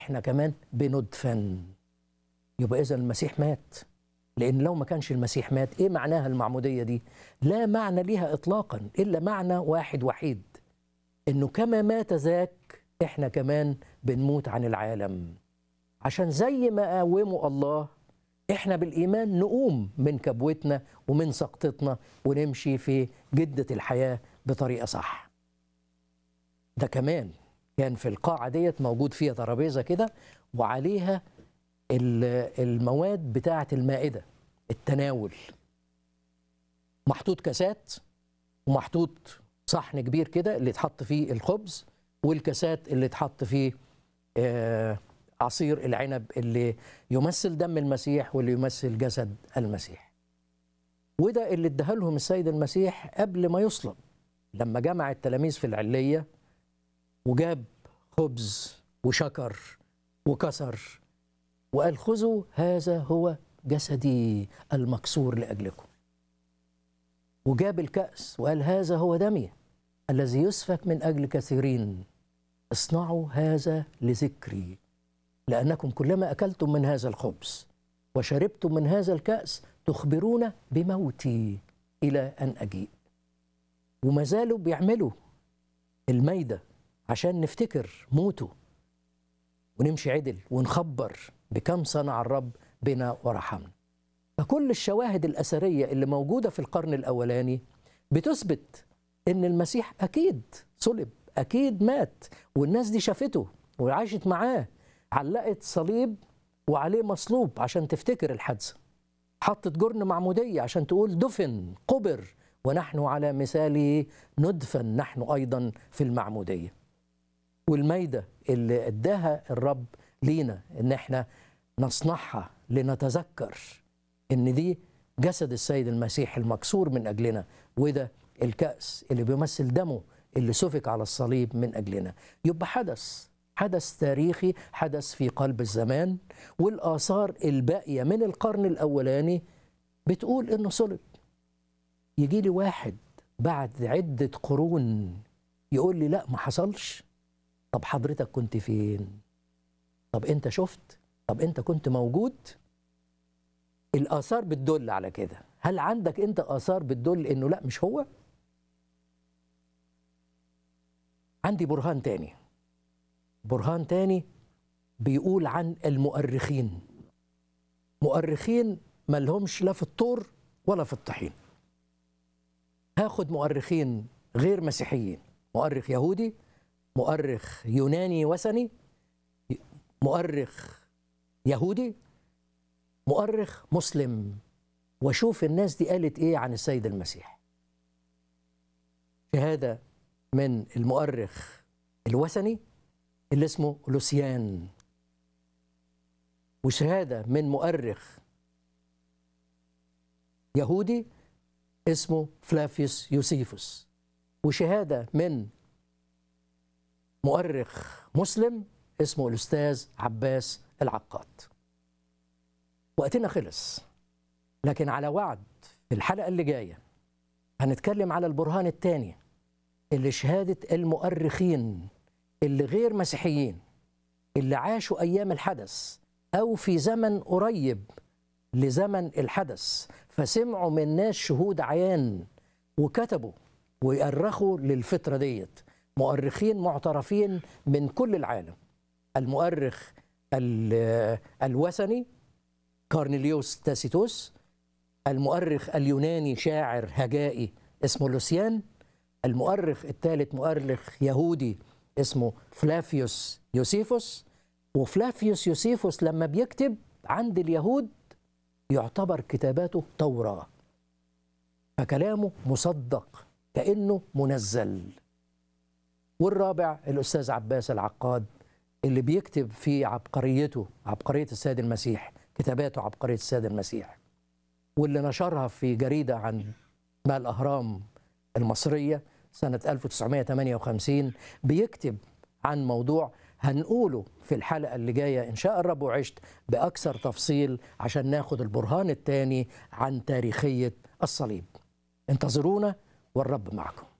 احنا كمان بندفن يبقى اذا المسيح مات لان لو ما كانش المسيح مات ايه معناها المعموديه دي لا معنى ليها اطلاقا الا معنى واحد وحيد انه كما مات ذاك احنا كمان بنموت عن العالم عشان زي ما قاوموا الله احنا بالايمان نقوم من كبوتنا ومن سقطتنا ونمشي في جده الحياه بطريقه صح ده كمان كان في القاعه ديت موجود فيها ترابيزه كده وعليها المواد بتاعه المائده التناول محطوط كاسات ومحطوط صحن كبير كده اللي اتحط فيه الخبز والكاسات اللي اتحط فيه آه عصير العنب اللي يمثل دم المسيح واللي يمثل جسد المسيح وده اللي اداها لهم السيد المسيح قبل ما يصلب لما جمع التلاميذ في العلية وجاب خبز وشكر وكسر وقال خذوا هذا هو جسدي المكسور لأجلكم وجاب الكأس وقال هذا هو دمي الذي يسفك من أجل كثيرين اصنعوا هذا لذكري لأنكم كلما أكلتم من هذا الخبز وشربتم من هذا الكأس تخبرون بموتي إلى أن أجيء وما زالوا بيعملوا الميدة عشان نفتكر موته ونمشي عدل ونخبر بكم صنع الرب بنا ورحمنا فكل الشواهد الأثرية اللي موجودة في القرن الأولاني بتثبت إن المسيح أكيد صلب أكيد مات والناس دي شافته وعاشت معاه علقت صليب وعليه مصلوب عشان تفتكر الحادثة حطت جرن معمودية عشان تقول دفن قبر ونحن على مثاله ندفن نحن أيضا في المعمودية والميدة اللي اداها الرب لينا ان احنا نصنعها لنتذكر ان دي جسد السيد المسيح المكسور من اجلنا وده الكأس اللي بيمثل دمه اللي سفك على الصليب من اجلنا يبقى حدث حدث تاريخي حدث في قلب الزمان والآثار الباقية من القرن الأولاني بتقول إنه صلب يجي لي واحد بعد عدة قرون يقول لي لا ما حصلش طب حضرتك كنت فين طب انت شفت طب انت كنت موجود الآثار بتدل على كده هل عندك انت آثار بتدل انه لا مش هو عندي برهان تاني برهان تاني بيقول عن المؤرخين مؤرخين ما لهمش لا في الطور ولا في الطحين هاخد مؤرخين غير مسيحيين مؤرخ يهودي مؤرخ يوناني وثني مؤرخ يهودي مؤرخ مسلم واشوف الناس دي قالت ايه عن السيد المسيح شهاده من المؤرخ الوثني اللي اسمه لوسيان وشهاده من مؤرخ يهودي اسمه فلافيوس يوسيفوس وشهاده من مؤرخ مسلم اسمه الاستاذ عباس العقاد وقتنا خلص لكن على وعد في الحلقه اللي جايه هنتكلم على البرهان الثاني اللي شهاده المؤرخين اللي غير مسيحيين اللي عاشوا ايام الحدث او في زمن قريب لزمن الحدث فسمعوا من ناس شهود عيان وكتبوا ويؤرخوا للفتره ديت مؤرخين معترفين من كل العالم المؤرخ الوثني كارنيليوس تاسيتوس المؤرخ اليوناني شاعر هجائي اسمه لوسيان المؤرخ الثالث مؤرخ يهودي اسمه فلافيوس يوسيفوس وفلافيوس يوسيفوس لما بيكتب عند اليهود يعتبر كتاباته توراة فكلامه مصدق كأنه منزل والرابع الأستاذ عباس العقاد اللي بيكتب في عبقريته عبقرية السيد المسيح كتاباته عبقرية السيد المسيح واللي نشرها في جريدة عن ما الأهرام المصرية سنة 1958 بيكتب عن موضوع هنقوله في الحلقة اللي جاية إن شاء الرب وعشت بأكثر تفصيل عشان ناخد البرهان الثاني عن تاريخية الصليب انتظرونا والرب معكم